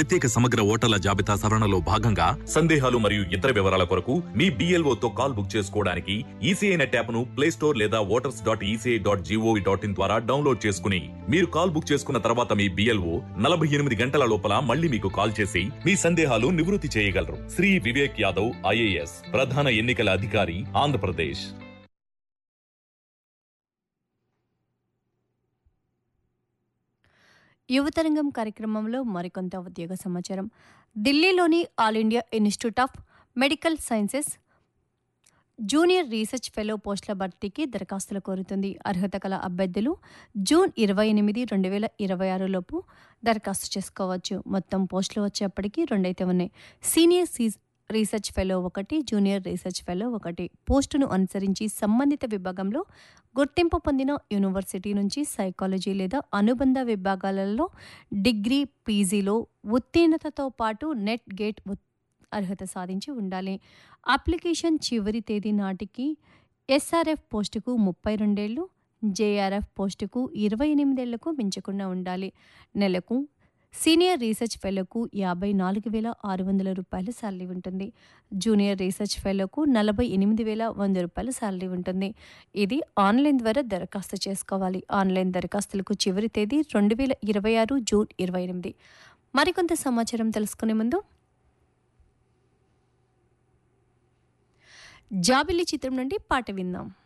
ప్రత్యేక సమగ్ర ఓటర్ల జాబితా సవరణలో భాగంగా సందేహాలు మరియు ఇతర వివరాల కొరకు మీ BLO తో కాల్ బుక్ చేసుకోవడానికి ఈసీఐ నెట్ యాప్ ను ప్లే స్టోర్ లేదా voters dot ECI dot G O V dot download చేసుకుని మీరు కాల్ బుక్ చేసుకున్న తర్వాత మీ బిఎల్ఓ నలభై ఎనిమిది గంటల లోపల మళ్ళీ మీకు కాల్ చేసి మీ సందేహాలు నివృత్తి చేయగలరు శ్రీ వివేక్ యాదవ్ ఐఏఎస్ ప్రధాన ఎన్నికల అధికారి ఆంధ్రప్రదేశ్ యువతరంగం కార్యక్రమంలో మరికొంత ఉద్యోగ సమాచారం ఢిల్లీలోని All India Institute of Medical Sciences junior research fellow పోస్టుల భర్తీకి దరఖాస్తులు కోరుతుంది అర్హత కల అభ్యర్థులు జూన్ ఇరవై ఎనిమిది రెండు వేల ఇరవై ఆరులోపు దరఖాస్తు చేసుకోవచ్చు మొత్తం పోస్టులు వచ్చేప్పటికి రెండైతే ఉన్నాయి సీనియర్ సీ రీసెర్చ్ ఫెలో ఒకటి జూనియర్ రీసెర్చ్ ఫెలో ఒకటి పోస్టును అనుసరించి సంబంధిత విభాగంలో గుర్తింపు పొందిన యూనివర్సిటీ నుంచి సైకాలజీ లేదా అనుబంధ విభాగాలలో డిగ్రీ పీజీలో ఉత్తీర్ణతతో పాటు నెట్ గేట్ ఉత్- అర్హత సాధించి ఉండాలి అప్లికేషన్ చివరి తేదీ నాటికి ఎస్ఆర్ఎఫ్ పోస్టుకు ముప్పై రెండేళ్లు జేఆర్ఎఫ్ పోస్టుకు ఇరవై ఎనిమిదేళ్లకు మించకుండా ఉండాలి నెలకు సీనియర్ రీసెర్చ్ ఫెలోకు యాభై నాలుగు వేల ఆరు వందల రూపాయల శాలరీ ఉంటుంది జూనియర్ రీసెర్చ్ ఫెలోకు నలభై ఎనిమిది వేల వంద రూపాయల శాలరీ ఉంటుంది ఇది ఆన్లైన్ ద్వారా దరఖాస్తు చేసుకోవాలి ఆన్లైన్ దరఖాస్తులకు చివరి తేదీ రెండు వేల ఇరవై ఆరు జూన్ ఇరవై ఎనిమిది మరికొంత సమాచారం తెలుసుకునే ముందు జాబిల్లి చిత్రం నుండి పాట విందాం